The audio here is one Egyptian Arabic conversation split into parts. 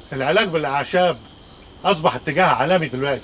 العلاج بالاعشاب اصبح اتجاه عالمي دلوقتي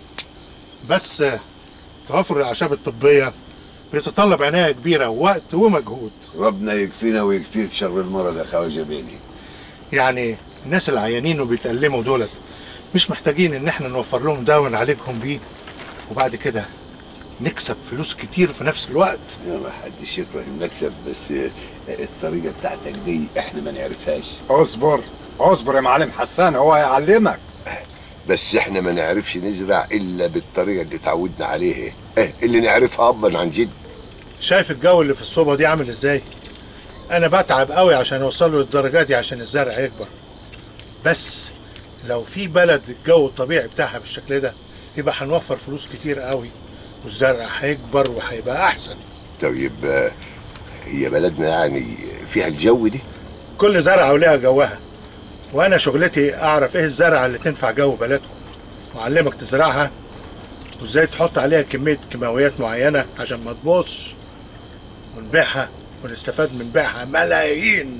بس آه، توفر الاعشاب الطبيه بيتطلب عنايه كبيره ووقت ومجهود ربنا يكفينا ويكفيك شر المرض يا خواجه بيني يعني الناس العيانين وبيتألموا دولت مش محتاجين ان احنا نوفر لهم دواء ونعالجهم بيه وبعد كده نكسب فلوس كتير في نفس الوقت يا ما حدش يكره المكسب بس الطريقه بتاعتك دي احنا ما نعرفهاش اصبر اصبر يا معلم حسان هو هيعلمك بس احنا ما نعرفش نزرع الا بالطريقه اللي اتعودنا عليها اه اللي نعرفها ابا عن جد شايف الجو اللي في الصوبة دي عامل ازاي انا بتعب قوي عشان اوصل له للدرجة دي عشان الزرع يكبر بس لو في بلد الجو الطبيعي بتاعها بالشكل ده يبقى هنوفر فلوس كتير قوي والزرع هيكبر وهيبقى احسن طيب اه، هي بلدنا يعني فيها الجو دي كل زرعة وليها جوها وانا شغلتي اعرف ايه الزرعة اللي تنفع جو بلدكم واعلمك تزرعها وازاي تحط عليها كمية كيماويات معينة عشان ما تبوظش ونبيعها ونستفاد من بيعها ملايين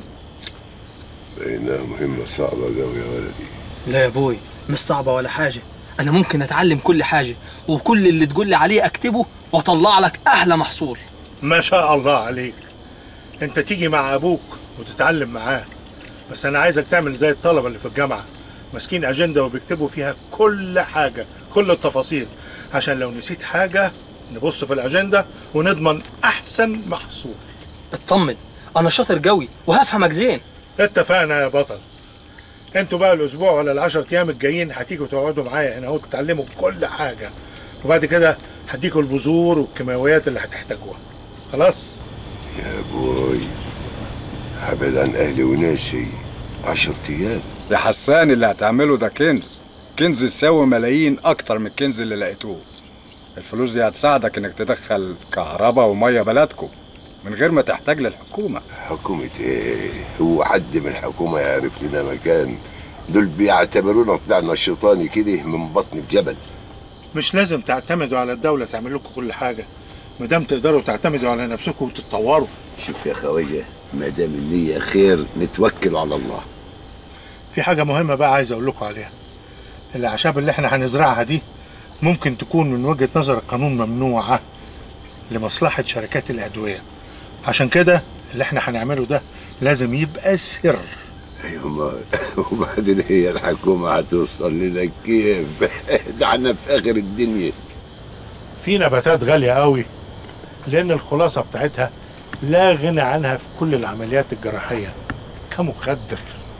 انها مهمه صعبه قوي يا ولدي لا يا بوي مش صعبة ولا حاجة أنا ممكن أتعلم كل حاجة وكل اللي تقول لي عليه أكتبه وأطلع لك أحلى محصول ما شاء الله عليك انت تيجي مع ابوك وتتعلم معاه بس انا عايزك تعمل زي الطلبة اللي في الجامعة ماسكين اجندة وبيكتبوا فيها كل حاجة كل التفاصيل عشان لو نسيت حاجة نبص في الاجندة ونضمن احسن محصول اطمن أنا شاطر قوي وهفهمك زين اتفقنا يا بطل انتوا بقى الاسبوع ولا العشر ايام الجايين هتيجوا تقعدوا معايا هنا اهو تتعلموا كل حاجه وبعد كده هديكوا البذور والكيماويات اللي هتحتاجوها خلاص يا بوي هبعد عن اهلي وناسي عشر ايام يا حسان اللي هتعمله ده كنز كنز يساوي ملايين اكتر من الكنز اللي لقيتوه الفلوس دي هتساعدك انك تدخل كهرباء وميه بلدكم من غير ما تحتاج للحكومه حكومة ايه هو حد من الحكومة يعرف لنا مكان دول بيعتبرونا طلعنا الشيطاني كده من بطن الجبل مش لازم تعتمدوا على الدوله تعمل لكم كل حاجه ما دام تقدروا تعتمدوا على نفسكم وتتطوروا شوف يا خواجه ما دام النية خير نتوكل على الله في حاجه مهمه بقى عايز اقول لكم عليها الاعشاب اللي احنا هنزرعها دي ممكن تكون من وجهه نظر القانون ممنوعه لمصلحه شركات الادويه عشان كده اللي احنا هنعمله ده لازم يبقى سر ايوه ما وبعدين هي الحكومة هتوصل لنا كيف ده احنا في اخر الدنيا في نباتات غالية قوي لأن الخلاصة بتاعتها لا غنى عنها في كل العمليات الجراحية كمخدر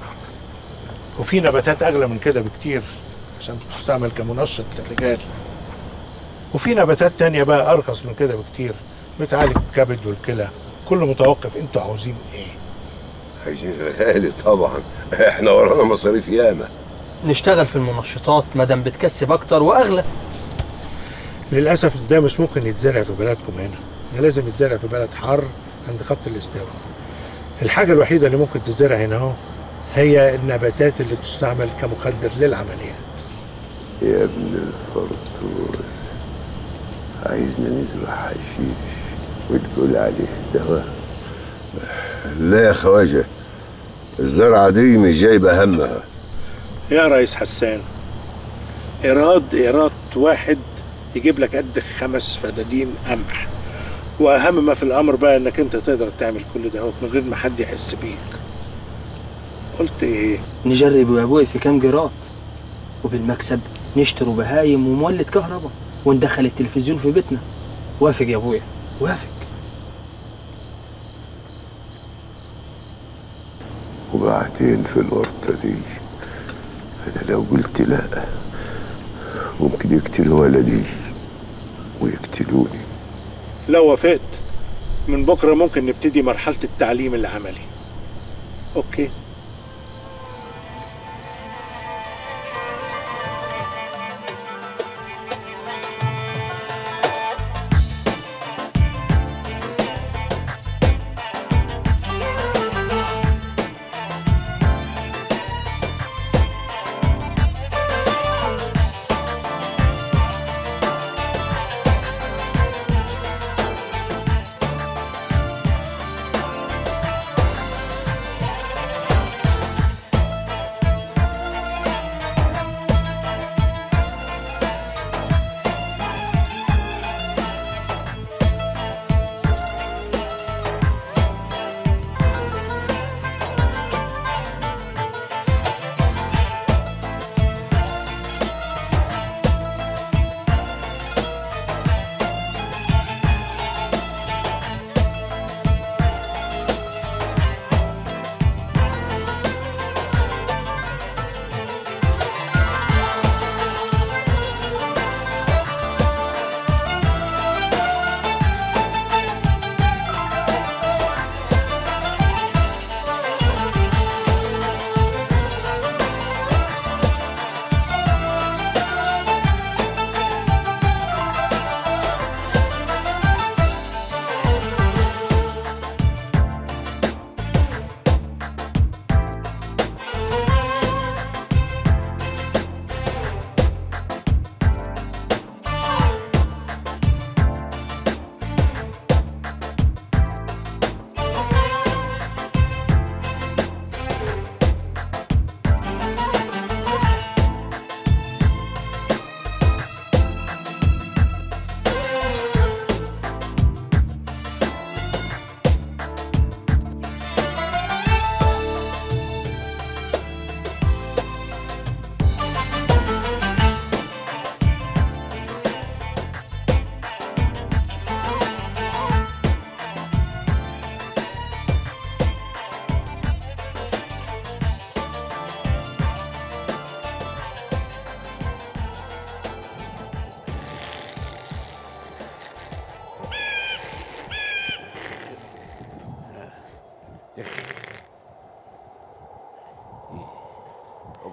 وفي نباتات أغلى من كده بكتير عشان تستعمل كمنشط للرجال وفي نباتات تانية بقى أرخص من كده بكتير بتعالج الكبد والكلى كل متوقف انتوا عاوزين ايه عايزين غالي طبعا احنا ورانا مصاريف ياما نشتغل في المنشطات مادام بتكسب أكتر وأغلى للأسف ده مش ممكن يتزرع في بلدكم هنا ده لازم يتزرع في بلد حر عند خط الاستواء الحاجة الوحيدة اللي ممكن تتزرع هنا اهو هي النباتات اللي تستعمل كمخدر للعمليات يا ابن الفرطوس عايزنا نزرع حشيش وتقول عليه دواء لا يا خواجه الزرعة دي مش جايبة همها يا ريس حسان إيراد إيراد واحد يجيب لك قد خمس فدادين قمح وأهم ما في الأمر بقى إنك أنت تقدر تعمل كل ده من غير ما حد يحس بيك قلت إيه؟ نجرب يا أبوي في كام جرات وبالمكسب نشتروا بهايم ومولد كهرباء وندخل التلفزيون في بيتنا وافق يا أبويا وافق وبعدين في الورطة دي أنا لو قلت لا ممكن يقتلوا ولدي ويقتلوني لو وافقت من بكرة ممكن نبتدي مرحلة التعليم العملي أوكي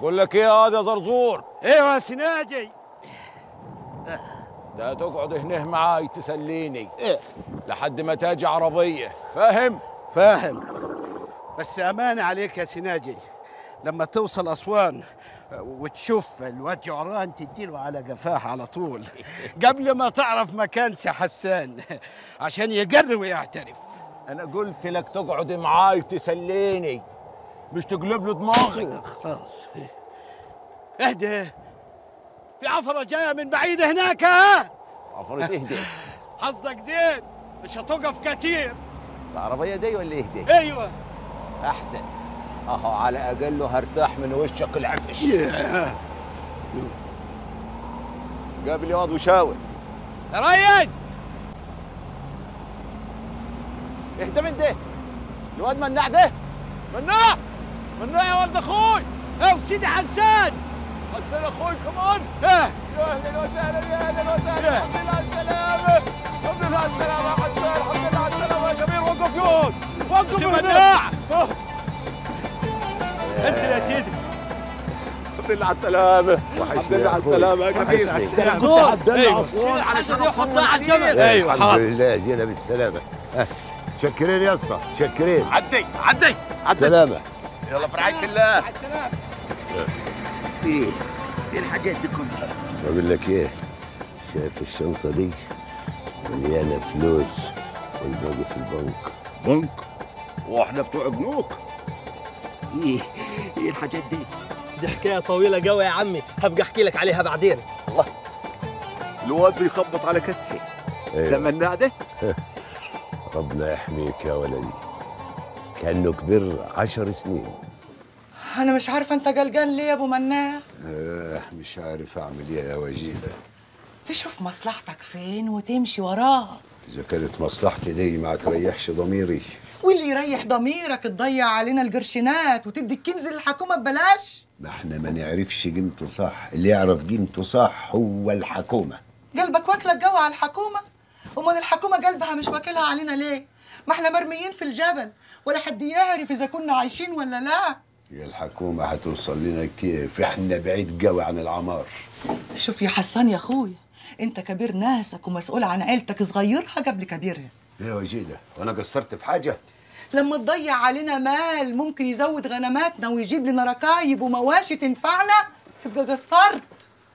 بقول لك ايه يا واد يا زرزور ايوه يا سناجي ده تقعد هنا معاي تسليني لحد ما تاجي عربيه فاهم فاهم بس أمانة عليك يا سناجي لما توصل أسوان وتشوف الواد جعران تديله على قفاه على طول قبل ما تعرف مكان سي حسان عشان يقر ويعترف انا قلت لك تقعد معاي تسليني مش تقلب له دماغي خلاص اهدى في عفرة جاية من بعيد هناك ها عفرت اهدي حظك زين مش هتوقف كتير العربيه دي ولا اهدي ايوه احسن اهو على اقله هرتاح من وشك العفش قابل يا واد وشاور يا ريس اهدى من ده الواد مناع ده مناع مناع يا ولد اخوي او سيدي حسان حسن اخوي كمان ها يا اهلا وسهلا يا اهلا وسهلا الحمد لله على السلامه الحمد لله على السلامه يا حسن الحمد لله على السلامه يا كبير وقف يود وقف سي هنا. مناع آه، انت يا سيدي الحمد لله على السلامه الحمد لله على السلامه يا كبير على السلامه زور. كنت عدلنا أيوة. اسوان علشان يحطها على الجمل ايوه الحمد حاضر لله جينا بالسلامة ها، شكرين يا اسطى شكرين عدي عدي عدي سلامة يلا في رعايه الله ايه ايه الحاجات دي كلها بقول لك ايه شايف الشنطة دي مليانة فلوس والباقي في البنك بنك واحنا بتوع بنوك ايه ايه الحاجات دي دي حكايه طويله قوي يا عمي هبقى احكي لك عليها بعدين الواد بيخبط على كتفي ده ايوه مناع ده ربنا يحميك يا ولدي كأنه كبر عشر سنين أنا مش عارفة أنت قلقان ليه يا أبو مناع آه مش عارف أعمل إيه يا وجيدة تشوف مصلحتك فين وتمشي وراها إذا كانت مصلحتي دي ما تريحش ضميري واللي يريح ضميرك تضيع علينا القرشينات وتدي الكنز للحكومة ببلاش ما احنا ما نعرفش قيمته صح اللي يعرف قيمته صح هو الحكومة قلبك واكلك جو على الحكومة أمال الحكومة قلبها مش واكلها علينا ليه ما احنا مرميين في الجبل ولا حد يعرف إذا كنا عايشين ولا لا هي الحكومة هتوصل لنا كيف احنا بعيد قوي عن العمار شوف يا حسان يا أخويا أنت كبير ناسك ومسؤول عن عيلتك صغيرها قبل كبيرها يا وجيدة وانا قصرت في حاجة لما تضيع علينا مال ممكن يزود غنماتنا ويجيب لنا ركايب ومواشي تنفعنا تبقى قصرت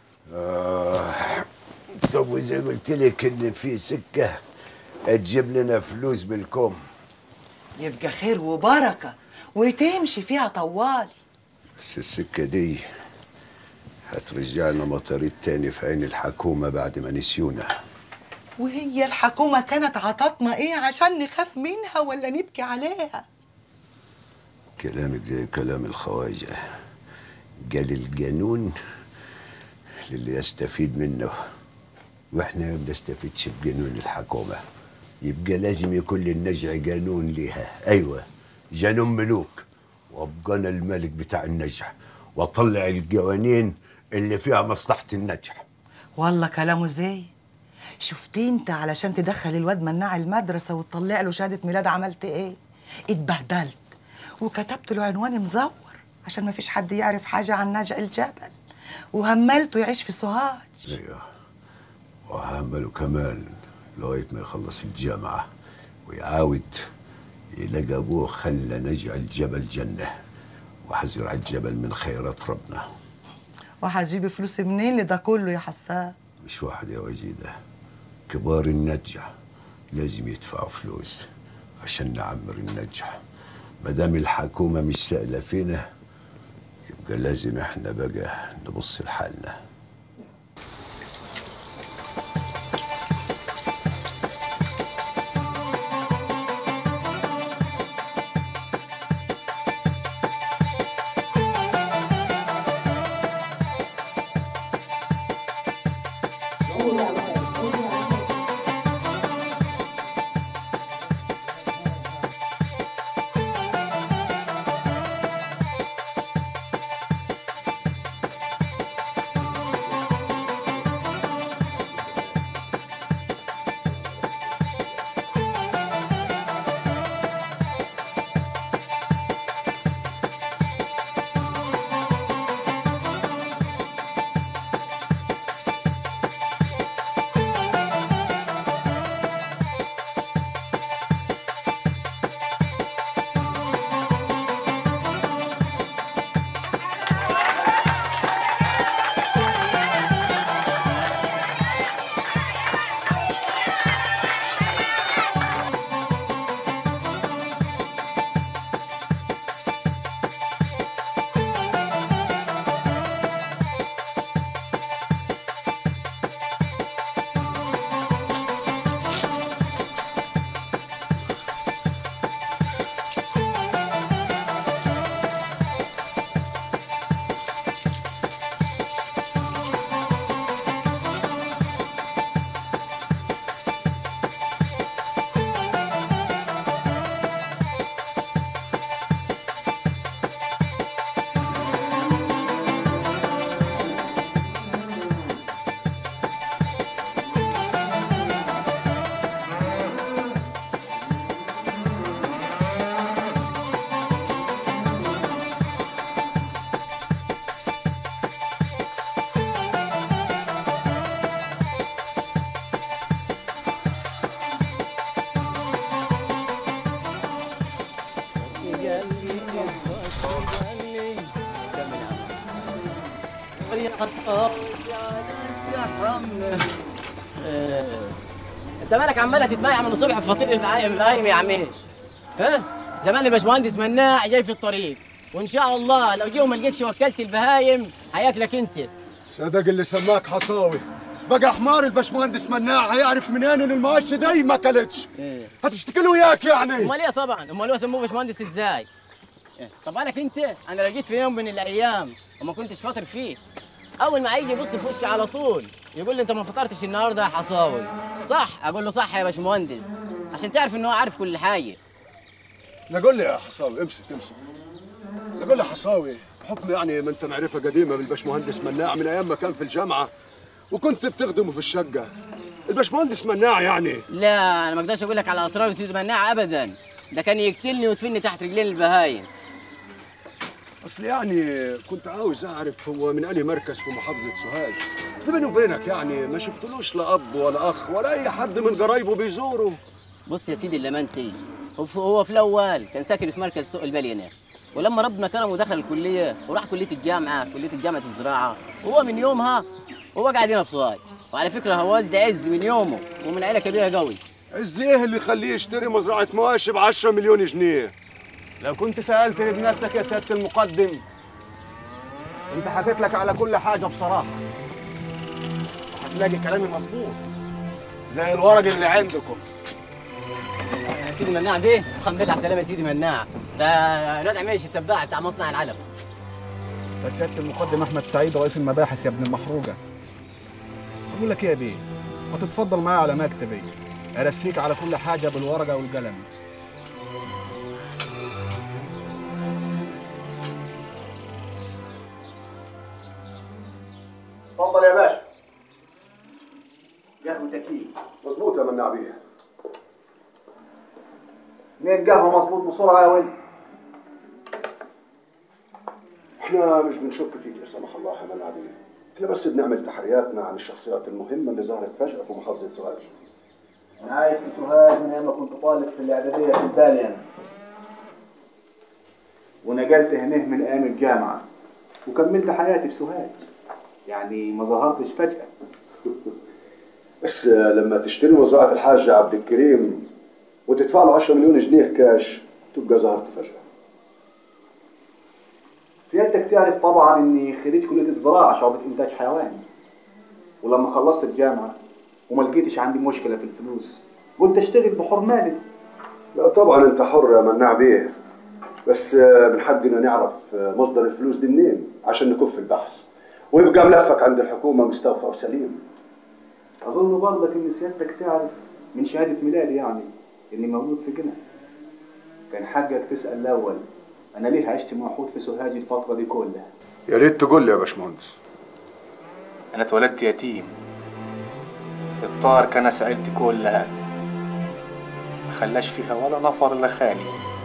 آه. طب وإذا قلت لك إن في سكة تجيب لنا فلوس بالكم يبقى خير وبركة وتمشي فيها طوال بس السكة دي هترجعنا مطاريد تاني في عين الحكومة بعد ما نسيونا وهي الحكومة كانت عطتنا ايه عشان نخاف منها ولا نبكي عليها كلامك زي كلام الخواجة قال القانون للي يستفيد منه واحنا ما بنستفيدش بقانون الحكومة يبقى لازم يكون للنجع قانون ليها ايوه جانون ملوك وابقى انا الملك بتاع النجع واطلع القوانين اللي فيها مصلحة النجع والله كلامه زي شفت انت علشان تدخل الواد مناع المدرسة وتطلع له شهادة ميلاد عملت ايه اتبهدلت وكتبت له عنوان مزور عشان ما فيش حد يعرف حاجة عن نجع الجبل وهملته يعيش في سوهاج ايوه وهعمله كمان لغاية ما يخلص الجامعة ويعاود يلاقي أبوه خلى نجع الجبل جنة وحزرع الجبل من خيرات ربنا وهتجيبي فلوس منين لده كله يا حسان مش واحد يا وجيدة كبار النجع لازم يدفعوا فلوس عشان نعمر النجع ما دام الحكومة مش سائلة فينا يبقى لازم احنا بقى نبص لحالنا يا خصام يا ناس تحرم آه. انت مالك عماله تتبايع من الصبح في فطير البهايم البهايم يا عميش ها زمان الباشمهندس مناع جاي في الطريق وان شاء الله لو جه وما لقيتش وكلت البهايم هياكلك انت صدق اللي سماك حصاوي بقى حمار الباشمهندس مناع هيعرف منين ان المقش دي ما كلتش إيه. هتشتكي له اياك يعني امال ايه طبعا امال هو سموه باشمهندس ازاي إيه، طب بالك انت انا لو جيت في يوم من الايام وما كنتش فاطر فيه اول ما هيجي يبص في وشي على طول يقول لي انت ما فطرتش النهارده يا حصاوي صح اقول له صح يا باشمهندس عشان تعرف ان هو عارف كل حاجه لا قول لي يا حصاوي امسك امسك لا قول لي يا حصاوي بحكم يعني ما انت معرفه قديمه بالباشمهندس مناع من ايام ما كان في الجامعه وكنت بتخدمه في الشقه الباشمهندس مناع يعني لا انا ما اقدرش اقول لك على اسرار سيدي مناع ابدا ده كان يقتلني ويدفني تحت رجلين البهايم اصل يعني كنت عاوز اعرف هو من انهي مركز في محافظه سوهاج اصل بيني وبينك يعني ما شفتلوش لا اب ولا اخ ولا اي حد من قرايبه بيزوره بص يا سيدي اللمنتي هو في- هو في الاول كان ساكن في مركز سوق البلي هناك ولما ربنا كرمه ودخل الكليه وراح كليه الجامعه كليه الجامعه الزراعه وهو من يومها هو قاعد هنا في سوهاج وعلى فكره هو والد عز من يومه ومن عيله كبيره قوي عز ايه اللي يخليه يشتري مزرعه مواشي ب 10 مليون جنيه لو كنت سألتني بنفسك يا سيادة المقدم انت حكيت لك على كل حاجة بصراحة وهتلاقي كلامي مظبوط زي الورق اللي عندكم يا سيدي مناع بيه الحمد لله على السلامه يا سيدي مناع ده الواد عميش التباع بتاع مصنع العلف يا سيادة المقدم أحمد سعيد رئيس المباحث يا ابن المحروقة أقول لك إيه يا بيه ما تتفضل معايا على مكتبي أرسيك على كل حاجة بالورقة والقلم اتفضل يا باشا قهوة تكييف مظبوط يا مناع بيه اثنين قهوة مظبوط بسرعة يا ولد احنا مش بنشك فيك لا سمح الله يا مناع بيه احنا بس بنعمل تحرياتنا عن الشخصيات المهمه اللي ظهرت فجاه في محافظه سوهاج أنا عايش في سوهاج من أيام ما كنت طالب في الإعدادية في البالي أنا ونقلت هنا من أيام الجامعة وكملت حياتي في سوهاج يعني ما ظهرتش فجأة بس لما تشتري مزرعه الحاج عبد الكريم وتدفع له 10 مليون جنيه كاش تبقى ظهرت فجاه سيادتك تعرف طبعا اني خريج كليه الزراعه شعبه انتاج حيواني ولما خلصت الجامعه وما لقيتش عندي مشكله في الفلوس قلت اشتغل بحر مالي لا طبعا انت حر يا مناع بيه بس آه، من حقنا نعرف آه، مصدر الفلوس دي منين عشان نكف البحث ويبقى ملفك عند الحكومه مستوفى وسليم اظن برضك ان سيادتك تعرف من شهاده ميلادي يعني اني مولود في جنة كان حقك تسال الاول انا ليه عشت موحود في سوهاج الفتره دي كلها يا ريت تقول لي يا باشمهندس أنا اتولدت يتيم الطار كنس عيلتي كلها ما خلاش فيها ولا نفر إلا خالي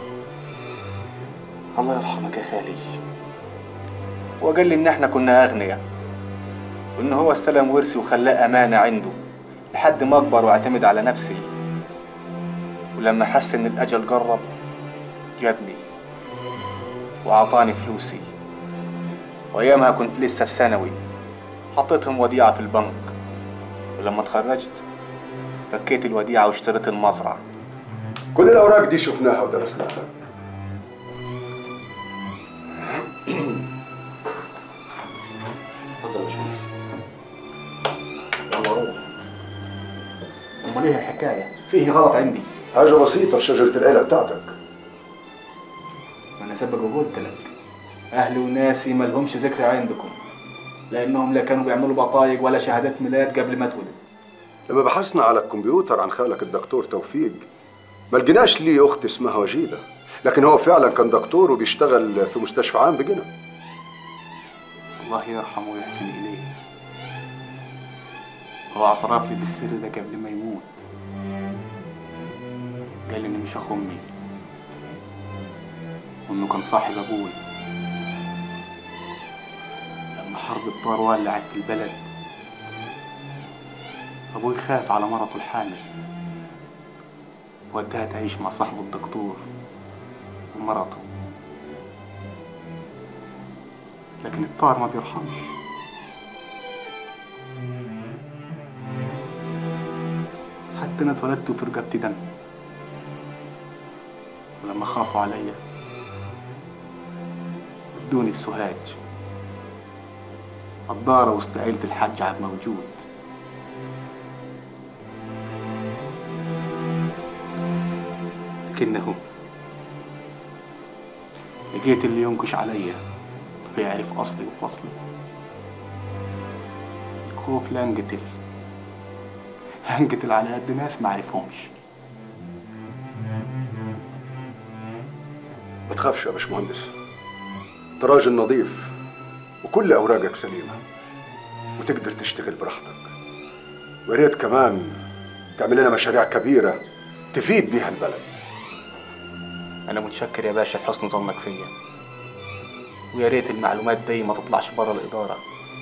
الله يرحمك يا خالي وقال لي إن إحنا كنا أغنياء وإن هو استلم ورثي وخلاه أمانة عنده لحد ما أكبر واعتمد على نفسي ولما حس إن الأجل قرب جابني وأعطاني فلوسي وأيامها كنت لسه في ثانوي حطيتهم وديعة في البنك ولما اتخرجت فكيت الوديعة واشتريت المزرعة كل الاوراق دي شفناها ودرسناها اتفضل يا باشمهندس يلا روح امال ايه الحكايه فيه غلط عندي حاجه بسيطه في شجره العيله بتاعتك ما انا سبق وقلت لك اهلي وناسي ما لهمش ذكر عندكم لانهم لا كانوا بيعملوا بطايق ولا شهادات ميلاد قبل ما اتولد لما بحثنا على الكمبيوتر عن خالك الدكتور توفيق ما لقيناش ليه اخت اسمها وجيده لكن هو فعلا كان دكتور وبيشتغل في مستشفى عام بجنة الله يرحمه ويحسن إليه هو اعترف لي بالسر ده قبل ما يموت قال إنه مش أخو أمي وإنه كان صاحب أبوي لما حرب الطار ولعت في البلد أبوي خاف على مرته الحامل وداها تعيش مع صاحبه الدكتور ومرته لكن الطار ما بيرحمش انا اتولدت وفي رقبتي دم ولما خافوا عليا ادوني السوهاج الدارة وسط عيلة الحاج عبد موجود لكنه لقيت اللي ينكش عليا ويعرف أصلي وفصلي الخوف لا انقتل هنقتل على قد ناس ما عرفهمش ما تخافش يا باشمهندس انت راجل نظيف وكل اوراقك سليمه وتقدر تشتغل براحتك ويا ريت كمان تعمل لنا مشاريع كبيره تفيد بيها البلد أنا متشكر يا باشا لحسن ظنك فيا ويا ريت المعلومات دي ما تطلعش بره الإدارة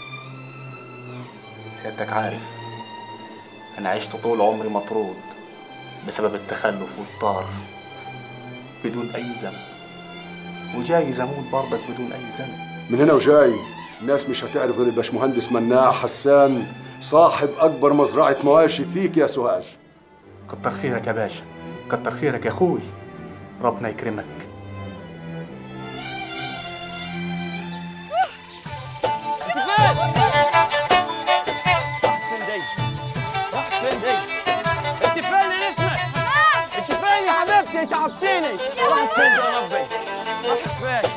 سيادتك عارف أنا عشت طول عمري مطرود بسبب التخلف والطار بدون أي ذنب وجايز أموت برضك بدون أي ذنب من هنا وجاي الناس مش هتعرف غير الباشمهندس مناع حسان صاحب اكبر مزرعه مواشي فيك يا سوهاج كتر خيرك يا باشا كتر خيرك يا أخوي ربنا يكرمك انت فين؟ راحت فين دي؟ راحت فين دي؟ انت فين يا نسمة؟ انت فين يا حبيبتي؟ تعبتيني راحت فين يا ربي؟ راحت فين؟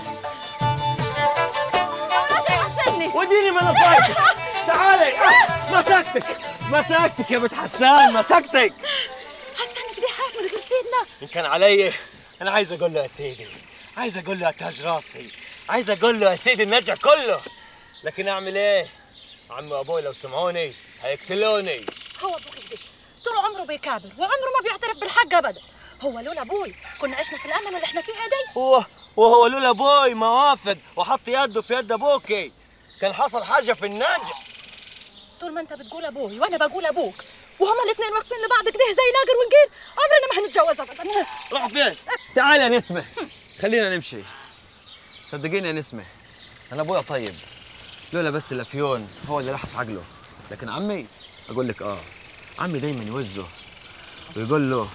راشد حسني وديني ما انا فايتك تعالي آه، مسكتك مسكتك يا بنت حسان مسكتك حسنك دي حاف من غير سيدنا ان كان علي انا عايز اقول له يا سيدي عايز اقول له يا تاج راسي عايز اقول له يا سيدي النجع كله لكن اعمل ايه عمي وابوي لو سمعوني هيقتلوني هو ابوك كده طول عمره بيكابر وعمره ما بيعترف بالحق ابدا هو لولا ابوي كنا عشنا في الامن اللي احنا فيها دي هو وهو لولا ابوي ما وافق وحط يده في يد ابوكي كان حصل حاجه في النجع طول ما انت بتقول ابوي وانا بقول ابوك وهما الاثنين واقفين لبعض كده زي ناقر ونقير عمرنا ما هنتجوز ابدا روح فين تعال يا نسمه خلينا نمشي صدقيني يا نسمه انا ابويا طيب لولا بس الافيون هو اللي لحس عقله لكن عمي اقول لك اه عمي دايما يوزه ويقول له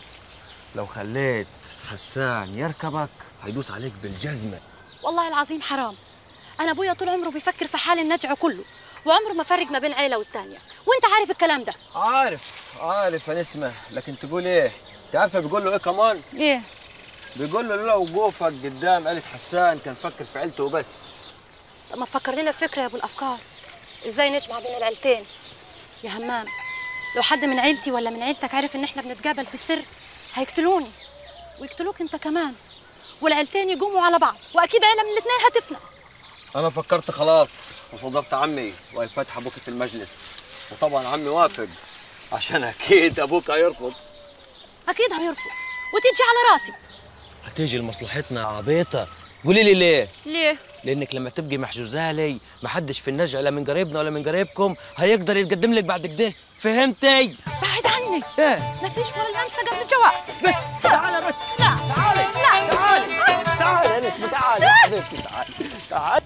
لو خليت حسان يركبك هيدوس عليك بالجزمه والله العظيم حرام انا ابويا طول عمره بيفكر في حال النجع كله وعمره ما فرق ما بين عيله والتانيه وانت عارف الكلام ده عارف عارف يا نسمه لكن تقول ايه انت عارفه بيقول له ايه كمان ايه بيقول له لولا وقوفك قدام عيله حسان كان فكر في عيلته وبس طب ما تفكر لنا بفكره يا ابو الافكار ازاي نجمع بين العيلتين يا همام لو حد من عيلتي ولا من عيلتك عرف ان احنا بنتقابل في السر هيقتلوني ويقتلوك انت كمان والعيلتين يقوموا على بعض واكيد عيله من الاثنين هتفنى انا فكرت خلاص وصدرت عمي والفتح ابوك في المجلس وطبعا عمي وافق عشان اكيد ابوك هيرفض اكيد هيرفض وتيجي على راسي هتيجي لمصلحتنا يا عبيطه قولي لي ليه ليه لانك لما تبقي محجوزه لي محدش في النجع لا من قريبنا ولا من قريبكم هيقدر يتقدم لك بعد كده فهمتي بعد عني ايه ما فيش ولا الانسه قبل الجواز تعالي بس لا تعالي لا تعالي تعالي يا نسمه تعالي يا حبيبتي تعالي تعالي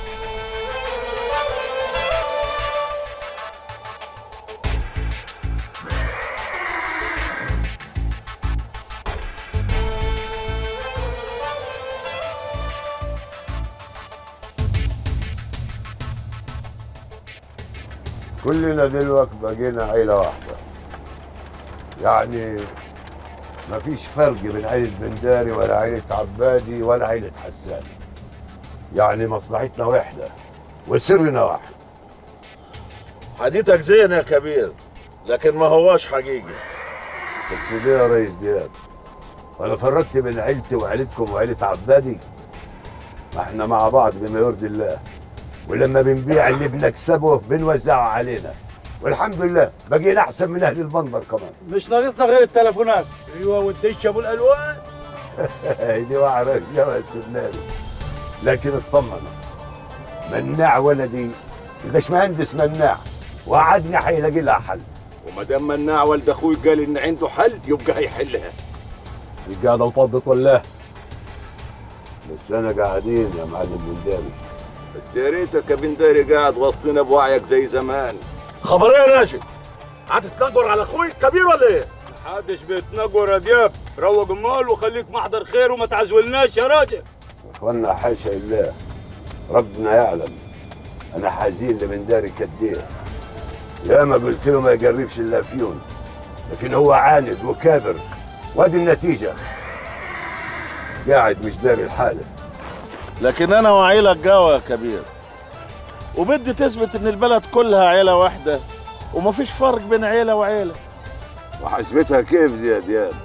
كلنا دلوقتي بقينا عيلة واحدة يعني ما فيش فرق بين عيلة بنداري ولا عيلة عبادي ولا عيلة حسان يعني مصلحتنا واحدة وسرنا واحد حديثك زين يا كبير لكن ما هواش حقيقي تقصد ايه يا ريس دياب ولا فرقت بين عيلتي وعيلتكم وعيلة عبادي ما احنا مع بعض بما يرضي الله ولما بنبيع اللي بنكسبه بنوزعه علينا والحمد لله بقينا احسن من اهل المنبر كمان مش ناقصنا غير التليفونات ايوه والدش ابو الالوان دي وعرة يا السناري لكن اطمنوا مناع ولدي الباشمهندس مناع وعدني هيلاقي لها حل وما دام مناع والد اخوي قال ان عنده حل يبقى هيحلها القعدة وطبط ولا بس انا قاعدين يا معلم بنداري بس يا ريتك يا بنداري قاعد وسطنا بوعيك زي زمان خبر ايه يا راشد؟ هتتنقر على اخوي الكبير ولا ايه؟ محدش بيتنجور يا دياب روج المال وخليك محضر خير وما تعزولناش يا راجل اخوانا حاشا لله ربنا يعلم انا حزين لمن داري كديه يا ما قلت له ما يقربش الا فيون لكن هو عاند وكابر وادي النتيجه قاعد مش داري الحاله لكن انا وعيلك جوا يا كبير وبدي تثبت ان البلد كلها عيله واحده ومفيش فرق بين عيله وعيله وحسبتها كيف دي يا دياب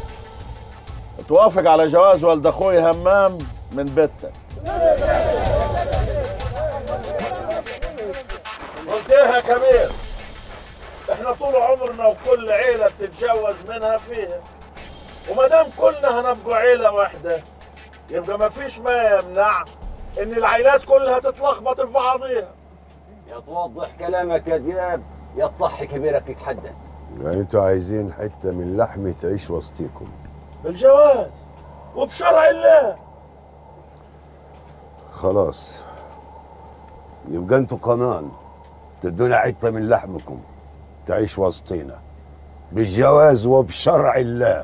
توافق على جواز والد اخوي همام من بيتك قلت ايه يا كبير احنا طول عمرنا وكل عيله بتتجوز منها فيها وما دام كلنا هنبقوا عيله واحده يبقى ما فيش ما يمنع ان العائلات كلها تتلخبط في بعضيها يا توضح كلامك يا دياب يا تصحي كبيرك يتحدث يعني انتوا عايزين حته من لحمي تعيش وسطيكم بالجواز وبشرع الله خلاص يبقى انتوا كمان تدونا حته من لحمكم تعيش وسطينا بالجواز وبشرع الله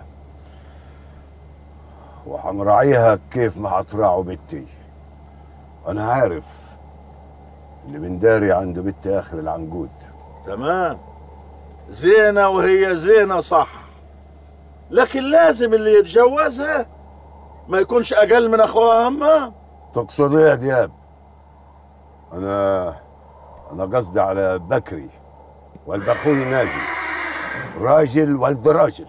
وحنراعيها كيف ما هتراعوا بنتي انا عارف اللي من داري عنده بنت اخر العنقود تمام زينة وهي زينة صح لكن لازم اللي يتجوزها ما يكونش أقل من أخوها همام تقصد ايه يا دياب انا انا قصدي على بكري والد اخوي ناجي راجل والد راجل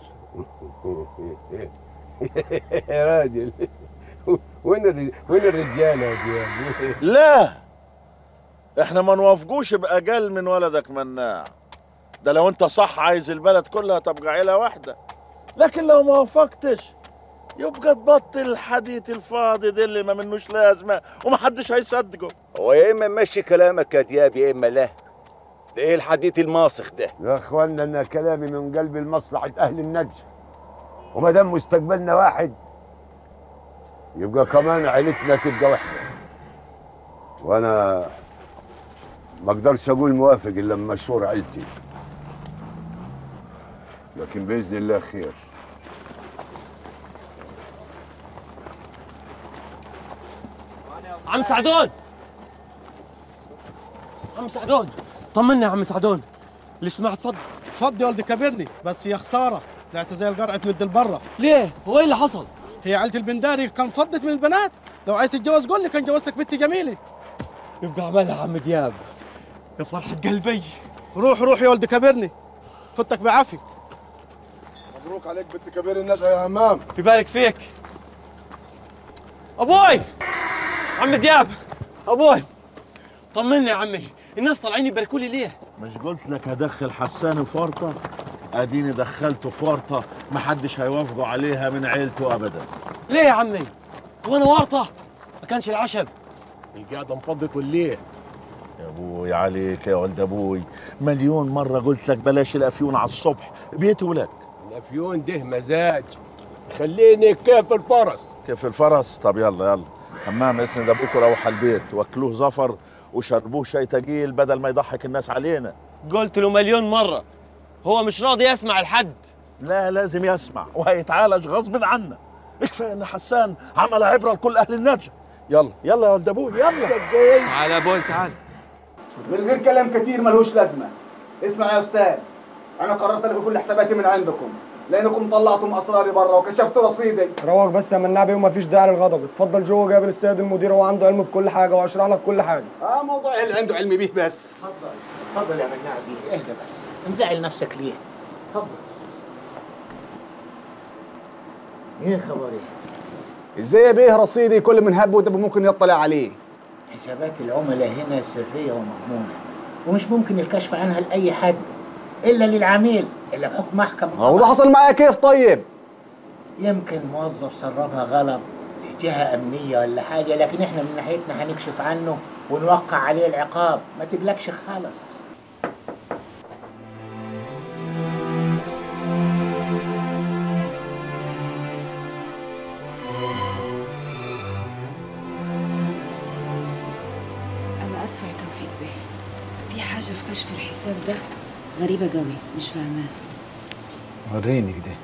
يا راجل وين الر- وين الرجاله يا دياب لا احنا ما نوافقوش بأقل من ولدك مناع ده لو انت صح عايز البلد كلها تبقى عيلة واحدة لكن لو ما وافقتش يبقى تبطل الحديث الفاضي ده اللي ما منوش لازمة ومحدش هيصدقه هو يا اما مشي كلامك يا دياب يا اما لا ده ايه الحديث الماسخ ده يا اخوانا انا كلامي من قلبي لمصلحه اهل النجد وما دام مستقبلنا واحد يبقى كمان عيلتنا تبقى واحده وانا ما اقدرش اقول موافق الا لما مشهور عيلتي لكن باذن الله خير عم سعدون عم سعدون طمنا يا عم سعدون الاجتماع تفضل اتفضل يا ولدي كبرني بس يا خساره طلعت زي القرعه مد البره ليه هو ايه اللي حصل هي عيله البنداري كان فضت من البنات لو عايز تتجوز قول لي كان جوزتك بنت جميله يبقى عملها عم دياب يا فرحة قلبي روح روح يا ولدي كبرني فتك بعافيه مبروك عليك بنت كبير النجا يا همام يبارك فيك ابوي عم دياب ابوي طمني يا عمي الناس طالعين يباركوا لي ليه مش قلت لك هدخل حسان في ورطة اديني دخلته في ورطة محدش هيوافقوا عليها من عيلته ابدا ليه يا عمي هو انا ورطه ما كانش العشب القعدة انفضت والليه يا ابوي عليك يا ولد ابوي مليون مرة قلت لك بلاش الافيون على الصبح بيته لك الافيون ده مزاج خليني كيف الفرس كيف الفرس طب يلا يلا همام اسند ابوك وروح على البيت واكلوه زفر وشربوه شاي تقيل بدل ما يضحك الناس علينا قلت له مليون مرة هو مش راضي يسمع الحد لا لازم يسمع وهيتعالج غصب عنه كفايه ان حسان عمل عبره لكل اهل النجا يلا يلا يا ولد ابوي يلا تعال ابوي تعال من غير كلام كتير ملوش لازمة اسمع يا أستاذ أنا قررت ألغي كل حساباتي من عندكم لأنكم طلعتم أسراري برا وكشفتوا رصيدي روق بس يا منابي وما فيش داعي للغضب اتفضل جوه قابل السيد المدير هو عنده علم بكل حاجه وهشرح لك كل حاجه اه موضوع اللي عنده علم بيه بس اتفضل اتفضل يا منابي اهدى بس انزعل نفسك ليه اتفضل ايه خبر ايه ازاي يا بيه رصيدي كل من هب ودب ممكن يطلع عليه حسابات العملاء هنا سرية ومضمونة ومش ممكن الكشف عنها لأي حد إلا للعميل إلا بحكم محكمة هو ده حصل معايا كيف طيب يمكن موظف سربها غلط جهة أمنية ولا حاجة لكن إحنا من ناحيتنا هنكشف عنه ونوقع عليه العقاب ما تقلقش خالص أنا آسفة يا توفيق بيه في حاجة في كشف الحساب ده غريبة قوي مش فاهماها وريني كده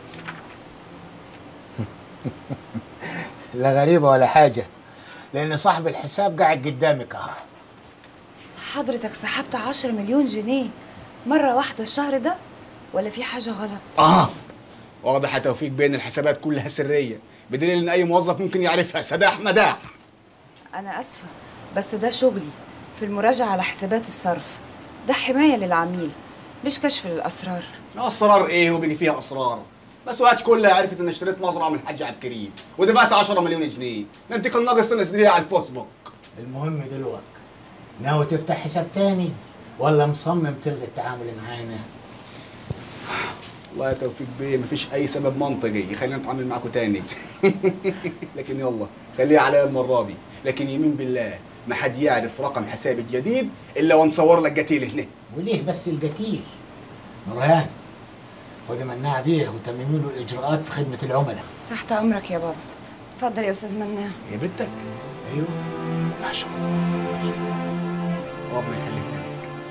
لا غريبة ولا حاجة لأن صاحب الحساب قاعد قدامك أهو حضرتك سحبت 10 مليون جنيه مرة واحدة الشهر ده ولا في حاجة غلط؟ اه واضح يا توفيق بين الحسابات كلها سريه بدليل ان اي موظف ممكن يعرفها سداح مداح أنا آسفة بس ده شغلي في المراجعة على حسابات الصرف ده حماية للعميل مش كشف للأسرار اسرار ايه وبيجي فيها اسرار بس وقت كلها عرفت ان اشتريت مزرعه من الحاج عبد الكريم ودفعت 10 مليون جنيه ده انت كان ناقص تنزليها على الفيسبوك المهم دلوقتي ناوي تفتح حساب تاني ولا مصمم تلغي التعامل معانا والله يا توفيق بيه مفيش اي سبب منطقي يخلينا نتعامل معاكم تاني لكن يلا خليها عليا المره دي لكن يمين بالله ما حد يعرف رقم حسابي الجديد الا ونصور لك قتيل هنا وليه بس القتيل نورهان خدي مناع بيه وتممي له الإجراءات في خدمة العملاء تحت أمرك يا بابا اتفضل يا أستاذ مناع يا بنتك ايوه ما شاء الله ما شاء الله ربنا يخليك لك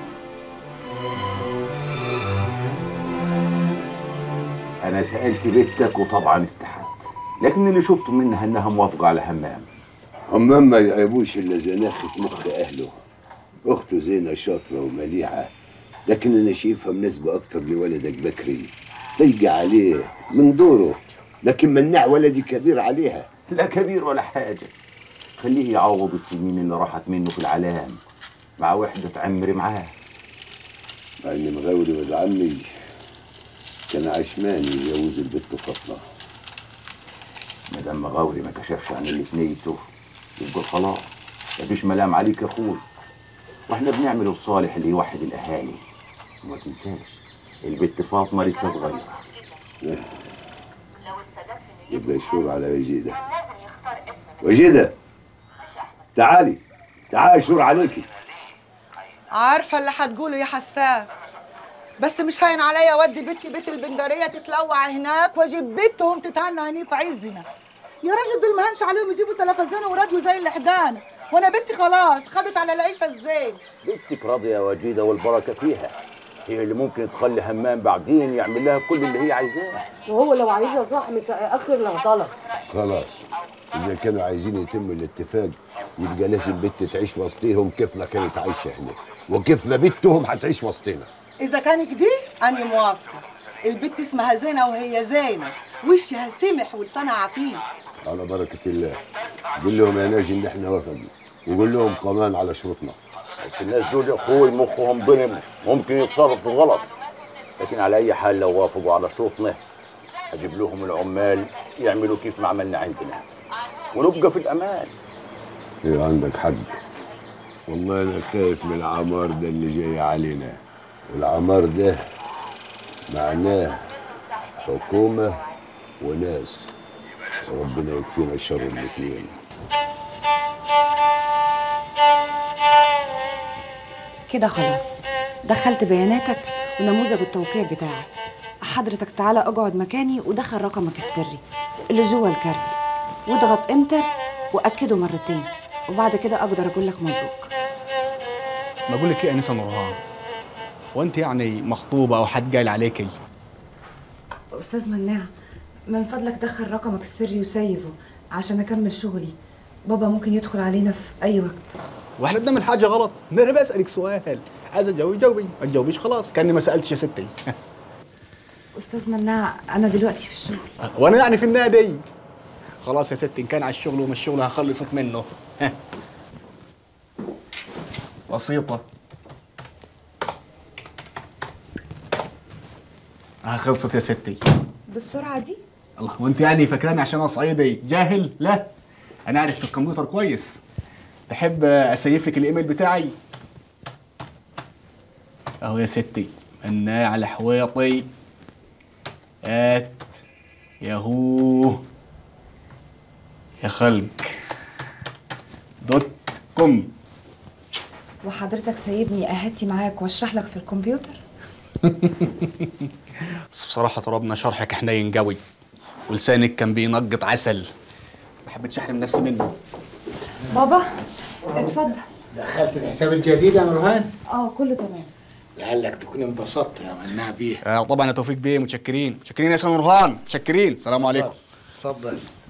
أنا سألت بنتك وطبعا استحت لكن اللي شفته منها إنها موافقة على همام همام ما يعيبوش الا زناخة مخ اهله اخته زينة شاطرة ومليحة لكن انا شايفها مناسبة اكتر لولدك بكري ضيقة عليه من دوره لكن مناع ولدي كبير عليها لا كبير ولا حاجة خليه يعوض السنين اللي راحت منه في العلام مع وحدة عمري معاه مع ان مغاوري ولد عمي كان عشمان يجوز البت فاطمة مدام مغاوري ما كشفش عن اللي في نيته يبقى خلاص مفيش ملام عليك يا اخوي واحنا بنعمل الصالح اللي يوحد الاهالي وما تنساش البت فاطمه لسه صغيره يبقى يشور على وجيدة وجيدة تعالي تعالي يشور عليكي عارفه اللي هتقوله يا حسان بس مش هين عليا اودي بنتي بيت البندريه تتلوع هناك واجيب بنتهم تتهنى هني في عزنا يا راجل دول ما هنش عليهم يجيبوا تلفزيون وراديو زي الحدان وانا بنتي خلاص خدت على العيشه ازاي بنتك راضيه يا وجيده والبركه فيها هي اللي ممكن تخلي همام بعدين يعمل لها كل اللي هي عايزاه وهو لو عايزها صح مش هيأخر العضلة خلاص إذا كانوا عايزين يتم الاتفاق يبقى لازم بنت تعيش وسطيهم كيف ما كانت عايشة هنا وكيف ما بنتهم هتعيش وسطنا اذا كان كده انا موافقه البت اسمها زينه وهي زينه وشها سمح ولسانها عفيف على بركة الله قول لهم يا ناجي إن إحنا وافقنا وقول لهم كمان على شروطنا بس الناس دول يا اخوي مخهم ضلم ممكن يتصرفوا غلط لكن على اي حال لو وافقوا على شروطنا اجيب لهم العمال يعملوا كيف ما عملنا عندنا ونبقى في الامان ايوه عندك حق والله انا خايف من العمار ده اللي جاي علينا والعمار ده معناه حكومة وناس ربنا يكفينا شر الاثنين كده خلاص دخلت بياناتك ونموذج التوقيع بتاعك حضرتك تعالى اقعد مكاني ودخل رقمك السري اللي جوه الكارت واضغط انتر واكده مرتين وبعد كده اقدر اقول لك مبروك بقول لك ايه يا انسه نورهان وانت يعني مخطوبه او حد قايل عليكي استاذ مناع من فضلك دخل رقمك السري وسيفه عشان اكمل شغلي بابا ممكن يدخل علينا في اي وقت واحنا بنعمل حاجه غلط ده انا بسالك سؤال عايز اتجاوب جاوبي ما تجاوبيش خلاص كاني ما سالتش يا ستي استاذ مناع انا دلوقتي في الشغل وانا يعني في النادي خلاص يا ستي ان كان على الشغل ومش الشغل هخلصك منه ها. بسيطه اه خلصت يا ستي بالسرعه دي الله وانت يعني فاكراني عشان انا صعيدي جاهل لا انا عارف في الكمبيوتر كويس تحب اسيف لك الايميل بتاعي اهو يا ستي مناع الحويطي ات ياهو يا خلق دوت كوم وحضرتك سايبني اهاتي معاك واشرح لك في الكمبيوتر بس بصراحة طلبنا شرحك حنين قوي ولسانك كان بينقط عسل ما حبيتش احرم نفسي منه بابا اتفضل دخلت الحساب الجديد يا نورهان اه كله تمام لعلك تكون انبسطت يا مناع بيه آه طبعا يا توفيق بيه متشكرين متشكرين يا سنة نورهان متشكرين السلام عليكم اتفضل